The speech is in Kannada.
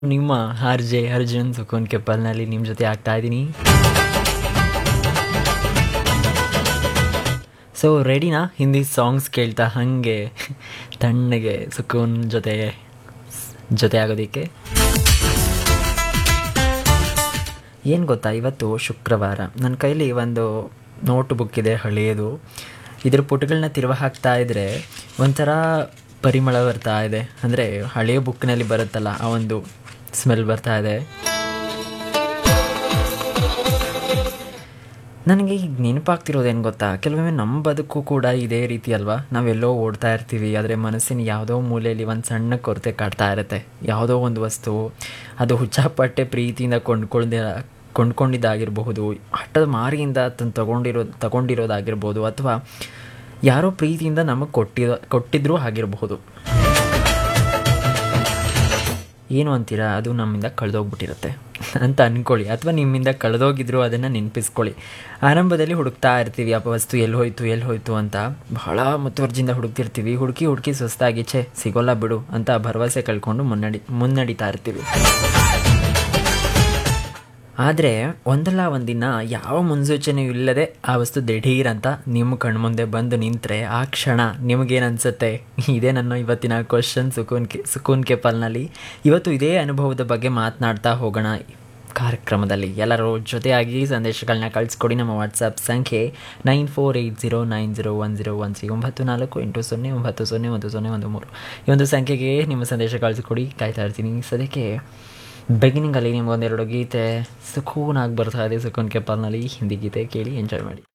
ನಿಮ್ಮ ಆರ್ ಜೆ ಅರ್ಜುನ್ ಸುಕೂನ್ ಕೆಪ್ಪಲ್ನಲ್ಲಿ ನಿಮ್ಮ ಜೊತೆ ಆಗ್ತಾ ಇದ್ದೀನಿ ಸೊ ರೆಡಿನಾ ಹಿಂದಿ ಸಾಂಗ್ಸ್ ಕೇಳ್ತಾ ಹಾಗೆ ತಣ್ಣಗೆ ಸುಕೂನ್ ಜೊತೆ ಜೊತೆ ಆಗೋದಕ್ಕೆ ಏನು ಗೊತ್ತಾ ಇವತ್ತು ಶುಕ್ರವಾರ ನನ್ನ ಕೈಲಿ ಒಂದು ನೋಟ್ ಬುಕ್ ಇದೆ ಹಳೆಯದು ಇದ್ರ ಪುಟಗಳನ್ನ ತಿರುವ ಹಾಕ್ತಾ ಇದ್ದರೆ ಒಂಥರ ಪರಿಮಳ ಬರ್ತಾ ಇದೆ ಅಂದರೆ ಹಳೆಯ ಬುಕ್ನಲ್ಲಿ ಬರುತ್ತಲ್ಲ ಆ ಒಂದು ಸ್ಮೆಲ್ ಬರ್ತಾ ಇದೆ ನನಗೆ ಈಗ ನೆನಪಾಗ್ತಿರೋದೇನು ಗೊತ್ತಾ ಕೆಲವೊಮ್ಮೆ ನಮ್ಮ ಬದುಕು ಕೂಡ ಇದೇ ರೀತಿ ಅಲ್ವಾ ನಾವೆಲ್ಲೋ ಓಡ್ತಾ ಇರ್ತೀವಿ ಆದರೆ ಮನಸ್ಸಿನ ಯಾವುದೋ ಮೂಲೆಯಲ್ಲಿ ಒಂದು ಸಣ್ಣ ಕೊರತೆ ಕಾಡ್ತಾ ಇರುತ್ತೆ ಯಾವುದೋ ಒಂದು ವಸ್ತು ಅದು ಹುಚ್ಚಾಪಟ್ಟೆ ಪ್ರೀತಿಯಿಂದ ಕೊಂಡ್ಕೊಂಡ ಕೊಂಡ್ಕೊಂಡಿದ್ದಾಗಿರಬಹುದು ಹಠದ ಮಾರಿಯಿಂದ ತಂದು ತಗೊಂಡಿರೋ ತಗೊಂಡಿರೋದಾಗಿರ್ಬೋದು ಅಥವಾ ಯಾರೋ ಪ್ರೀತಿಯಿಂದ ನಮಗೆ ಕೊಟ್ಟಿರೋ ಕೊಟ್ಟಿದ್ರೂ ಆಗಿರಬಹುದು ಏನು ಅಂತೀರಾ ಅದು ನಮ್ಮಿಂದ ಕಳೆದೋಗ್ಬಿಟ್ಟಿರುತ್ತೆ ಅಂತ ಅಂದ್ಕೊಳ್ಳಿ ಅಥವಾ ನಿಮ್ಮಿಂದ ಕಳೆದೋಗಿದ್ರು ಅದನ್ನು ನೆನಪಿಸ್ಕೊಳ್ಳಿ ಆರಂಭದಲ್ಲಿ ಹುಡುಕ್ತಾ ಇರ್ತೀವಿ ಆ ವಸ್ತು ಎಲ್ಲಿ ಹೋಯ್ತು ಎಲ್ಲಿ ಹೋಯ್ತು ಅಂತ ಬಹಳ ಮುತುವರ್ಜಿಯಿಂದ ಹುಡುಕ್ತಿರ್ತೀವಿ ಹುಡುಕಿ ಹುಡುಕಿ ಸುಸ್ತಾಗಿ ಛೇ ಸಿಗೋಲ್ಲ ಬಿಡು ಅಂತ ಭರವಸೆ ಕಳ್ಕೊಂಡು ಮುನ್ನಡಿ ಮುನ್ನಡಿತಾ ಇರ್ತೀವಿ ಆದರೆ ಒಂದಲ್ಲ ಒಂದಿನ ಯಾವ ಮುನ್ಸೂಚನೆಯೂ ಇಲ್ಲದೆ ಆ ವಸ್ತು ದಿಢೀರ್ ಅಂತ ನಿಮ್ಮ ಕಣ್ಮುಂದೆ ಬಂದು ನಿಂತರೆ ಆ ಕ್ಷಣ ನಿಮಗೇನು ಅನಿಸುತ್ತೆ ಇದೇ ನನ್ನ ಇವತ್ತಿನ ಕ್ವಶನ್ ಸುಕೂನ್ ಕೆ ಸುಕೂನ್ ಕೆಪಲ್ನಲ್ಲಿ ಇವತ್ತು ಇದೇ ಅನುಭವದ ಬಗ್ಗೆ ಮಾತನಾಡ್ತಾ ಹೋಗೋಣ ಕಾರ್ಯಕ್ರಮದಲ್ಲಿ ಎಲ್ಲರೂ ಜೊತೆಯಾಗಿ ಸಂದೇಶಗಳನ್ನ ಕಳಿಸ್ಕೊಡಿ ನಮ್ಮ ವಾಟ್ಸಪ್ ಸಂಖ್ಯೆ nine four eight zero nine zero one zero one ಸಿ ಒಂಬತ್ತು ನಾಲ್ಕು ಎಂಟು ಸೊನ್ನೆ ಒಂಬತ್ತು ಸೊನ್ನೆ ಒಂದು ಸೊನ್ನೆ ಒಂದು ಮೂರು ಈ ಒಂದು ಸಂಖ್ಯೆಗೆ ನಿಮ್ಮ ಸಂದೇಶ ಕಳಿಸ್ಕೊಡಿ ಕಾಯ್ತಾ ಇರ್ತೀನಿ ಸದ್ಯಕ್ಕೆ ಬೆಗಿನಿಂಗಲ್ಲಿ ನಿಮಗೊಂದೆರಡು ಗೀತೆ ಸುಕೂನಾಗಿ ಬರ್ತಾ ಇದೆ ಸುಕೂನ್ ಕೆಪಾಲ್ನಲ್ಲಿ ಹಿಂದಿ ಗೀತೆ ಕೇಳಿ ಎಂಜಾಯ್ ಮಾಡಿ